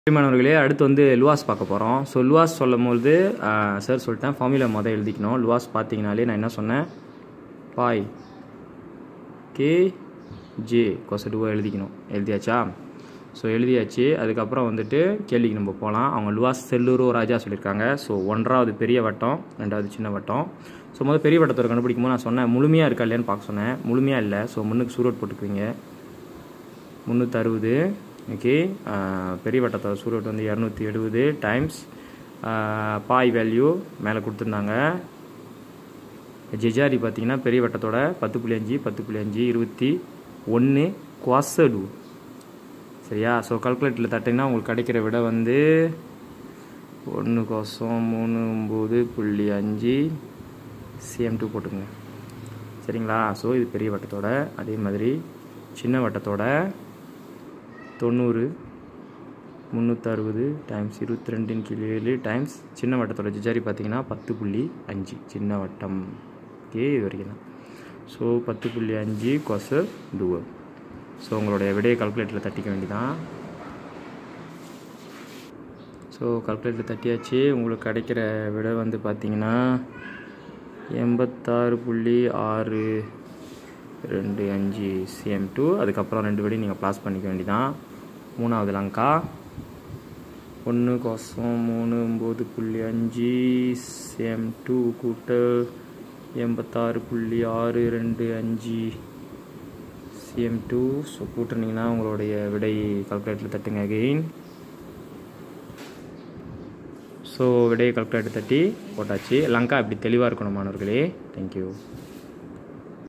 மாணவர்களே அடுத்து வந்து லுவாஸ் பார்க்க போகிறோம் ஸோ லுவாஸ் சொல்லும் போது சார் சொல்லிட்டேன் ஃபார்முலா மொதல் எழுதிக்கணும் லுவாஸ் பார்த்தீங்கனாலே நான் என்ன சொன்னேன் பாய் கே ஜே கொசடுவோ எழுதிக்கணும் எழுதியாச்சா ஸோ எழுதியாச்சு அதுக்கப்புறம் வந்துட்டு கேள்விக்கு நம்ம போகலாம் அவங்க லுவாஸ் செல்லூரோ ராஜா சொல்லியிருக்காங்க ஸோ ஒன்றாவது பெரிய வட்டம் ரெண்டாவது சின்ன வட்டம் ஸோ முதல் பெரிய வட்டத்தை கண்டுபிடிக்கும் போது நான் சொன்னேன் முழுமையாக இருக்கா இல்லையான்னு பார்க்க சொன்னேன் முழுமையாக இல்லை ஸோ முன்னுக்கு சூரோட் போட்டுக்குவீங்க முந்நூற்றறுபது ஓகே பெரிய வட்டத்தோட சூரோட் வந்து இரநூத்தி எழுபது டைம்ஸ் பாய் வேல்யூ மேலே கொடுத்துருந்தாங்க ஜெஜாரி பார்த்தீங்கன்னா பெரிய வட்டத்தோட பத்து புள்ளி அஞ்சு பத்து புள்ளி அஞ்சு இருபத்தி ஒன்று குவாசடு சரியா ஸோ கால்குலேட்டரில் தட்டிங்கன்னா உங்களுக்கு கிடைக்கிற விட வந்து ஒன்று கோசம் மூணு ஒம்பது புள்ளி அஞ்சு சிஎம் டூ போட்டுங்க சரிங்களா ஸோ இது பெரிய வட்டத்தோட அதே மாதிரி சின்ன வட்டத்தோட தொண்ணூறு முந்நூற்றறுபது டைம்ஸ் இருபத்தி ரெண்டின் கீழ் ஏழு டைம்ஸ் சின்ன வட்டத்தோட ஜிஜாரி பார்த்தீங்கன்னா பத்து புள்ளி அஞ்சு சின்ன வட்டம் ஓகே இது வரைக்கும் தான் ஸோ பத்து புள்ளி அஞ்சு கொச டூவல் ஸோ உங்களுடைய விடையை கால்குலேட்டரில் தட்டிக்க வேண்டியதான் ஸோ கால்குலேட்டர் தட்டியாச்சு உங்களுக்கு கிடைக்கிற விடை வந்து பார்த்தீங்கன்னா எண்பத்தாறு புள்ளி ஆறு ரெண்டு அஞ்சு சிஎம் டூ அதுக்கப்புறம் ரெண்டு விடையும் நீங்கள் ப்ளாஸ் பண்ணிக்க வேண்டியதான் மூணாவது லங்கா ஒன்று கோசம் மூணு ஒம்பது புள்ளி அஞ்சு சிஎம் டூ கூட்டல் எண்பத்தாறு புள்ளி ஆறு ரெண்டு அஞ்சு சிஎம் டூ ஸோ கூட்டினீங்கன்னா உங்களுடைய விடை கால்குலேட்டரில் தட்டுங்க அகெயின் ஸோ விடையை கால்குலேட்டர் தட்டி போட்டாச்சு லங்கா இப்படி தெளிவாக இருக்கணும் மாணவர்களே தேங்க்யூ